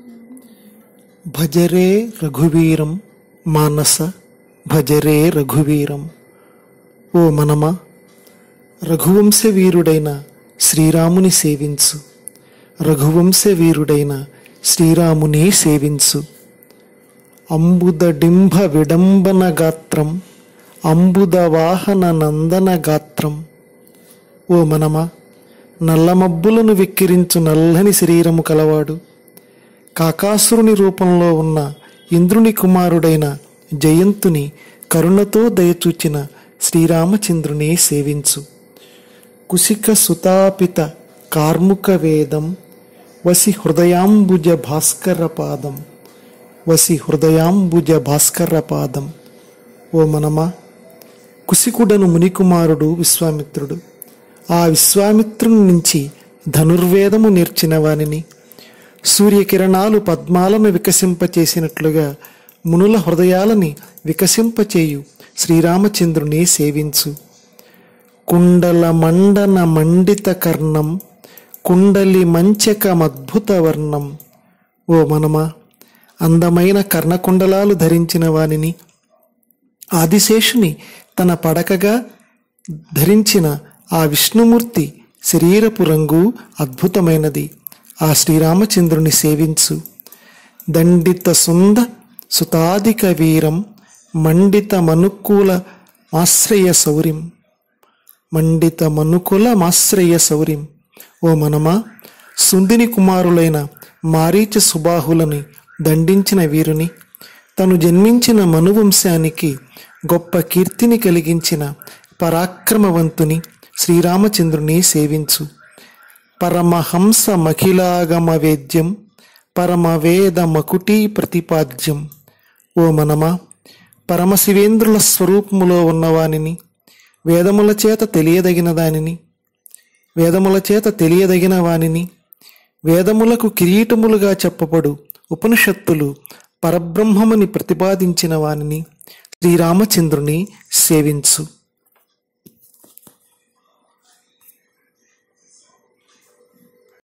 భజరే రఘువీరం మానస భజరే రఘువీరం ఓ మనమా రఘువంశ వీరుడైన శ్రీరాముని సేవించు రఘువంశ వీరుడైన శ్రీరాముని సేవించు అంబుద డింభ విడంబన గాత్రం అంబుద వాహన నందన గాత్రం ఓ మనమా నల్లమబ్బులను వెక్కిరించు నల్లని శరీరము కలవాడు కాకాసురుని రూపంలో ఉన్న ఇంద్రుని కుమారుడైన జయంతుని కరుణతో దయచూచిన శ్రీరామచంద్రుని సేవించు కుశిక సుతాపిత కార్ముక వేదం వసి హృదయాంబుజ భాస్కర పాదం వసి హృదయాంబుజ భాస్కర పాదం ఓ మనమా కుశికుడను మునికుమారుడు విశ్వామిత్రుడు ఆ విశ్వామిత్రుని నుంచి ధనుర్వేదము నేర్చిన వానిని సూర్యకిరణాలు పద్మాలను వికసింపచేసినట్లుగా మునుల హృదయాలని వికసింపచేయు శ్రీరామచంద్రుని సేవించు కుండల మండన మండిత కర్ణం కుండలి మంచకమద్భుత వర్ణం ఓ మనమా అందమైన కర్ణకుండలాలు ధరించిన వానిని ఆదిశేషుని తన పడకగా ధరించిన ఆ విష్ణుమూర్తి శరీరపు రంగు అద్భుతమైనది ఆ శ్రీరామచంద్రుని సేవించు దండిత సుంద సుతాధిక వీరం మండిత మనుకూల ఆశ్రయ శౌర్యం మండిత మనుకుల మాశ్రయ శౌర్యం ఓ మనమా సుందిని కుమారులైన మారీచ సుబాహులని దండించిన వీరుని తను జన్మించిన మనువంశానికి గొప్ప కీర్తిని కలిగించిన పరాక్రమవంతుని శ్రీరామచంద్రుని సేవించు పరమహంస మఖిలాగమ వేద్యం పరమవేద మకుటీ ప్రతిపాద్యం ఓ మనమా పరమశివేంద్రుల స్వరూపములో ఉన్నవానిని వేదముల చేత తెలియదగిన దానిని వేదముల చేత తెలియదగిన వానిని వేదములకు కిరీటములుగా చెప్పబడు ఉపనిషత్తులు పరబ్రహ్మముని ప్రతిపాదించిన వానిని శ్రీరామచంద్రుని సేవించు